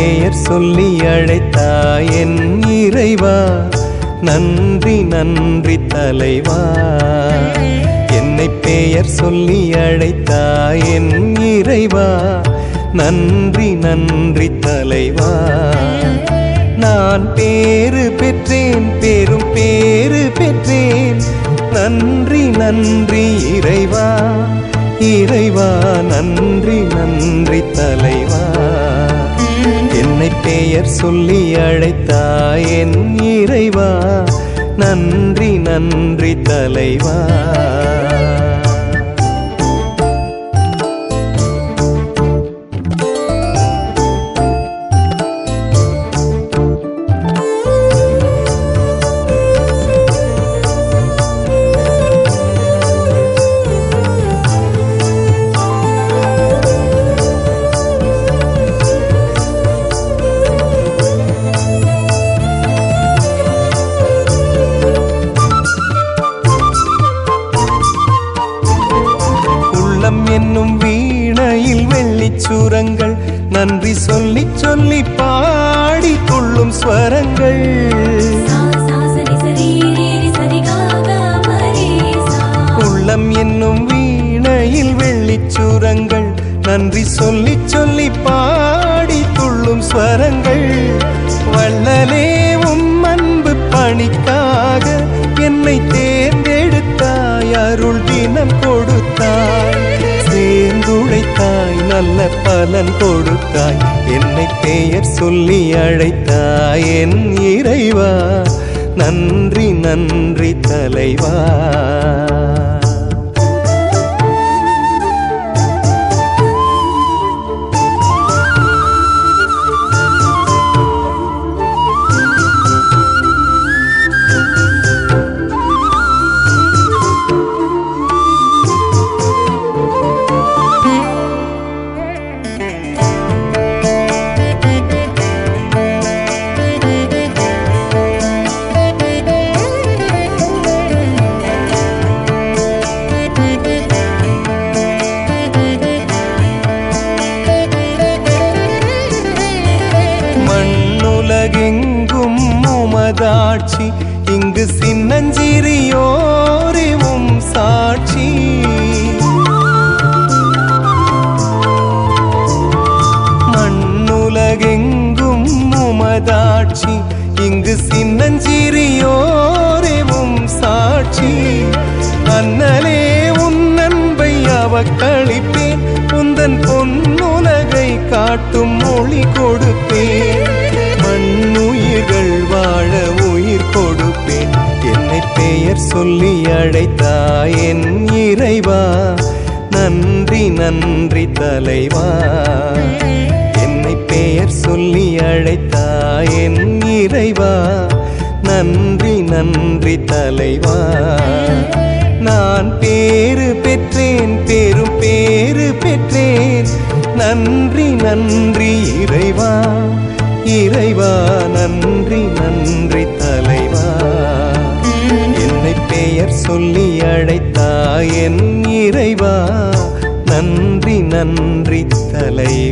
பெயர் சொல்லி அழைத்தாய் என் இறைவா நன்றி நன்றி தலைவா என்னை பெயர் சொல்லி அழைத்தாய் என் இறைவா நன்றி நன்றி தலைவா நான் பேறு பெற்றேன் பெரும் பேறு பெற்றேன் நன்றி நன்றி இறைவா இறைவா நன்றி நன்றி தலைவா என்னை பெயர் சொல்லி அழைத்தாய் என் இறைவா நன்றி நன்றி தலைவா உள்ளம் என்னும் வீணையில் வெள்ளிச் சுரங்கள் நன்றி சொல்லி சொல்லி பாடி துள்ளும் ஸ்வரங்கள் சா சா சரி சரி ரீரி சரி கா கா மரே சா உள்ளம் என்னும் வீணையில் வெள்ளிச் சுரங்கள் நன்றி சொல்லி சொல்லி பாடி துள்ளும் ஸ்வரங்கள் வள்ளலே உம் அன்பு பணிக்காக என்னை தேர்ந்தெடுத்தாய் அருள் தினம் கொடுத்தாய் சேர்ந்துழைத்தாய் நல்ல பலன் கொடுத்தாய் என்னை பெயர் சொல்லி அழைத்தாய் என் இறைவா நன்றி நன்றி தலைவா மண்ணுலகெங்கும் உமதாட்சி இங்கு சின்னஞ்சிறியோரிவும் சாட்சி மண்ணுலகெங்கும் உமதாட்சி இங்கு சின்னஞ்சிறியோரிவும் சாட்சி அண்ணலே உன் அன்பை அவக்களிப்பேன் உந்தன் பொன்னுலகை காட்டும் மொழி கொடுப்பேன் மண்ணுயிர்கள் வாழ உயிர் கொடுப்பேன் என்னை பெயர் சொல்லி அழைத்தாய் என் இறைவா நன்றி நன்றி தலைவா என்னை பெயர் சொல்லி அழைத்தாய் என் இறைவா நன்றி நன்றி தலைவா நான் பேறு பெற்றேன் பெரும் பேறு பெற்றேன் நன்றி நன்றி இறைவா இறைவா நன்றி நன்றி தலைவா என்னை பெயர் சொல்லி அழைத்தாய் என் இறைவா நன்றி நன்றி தலைவா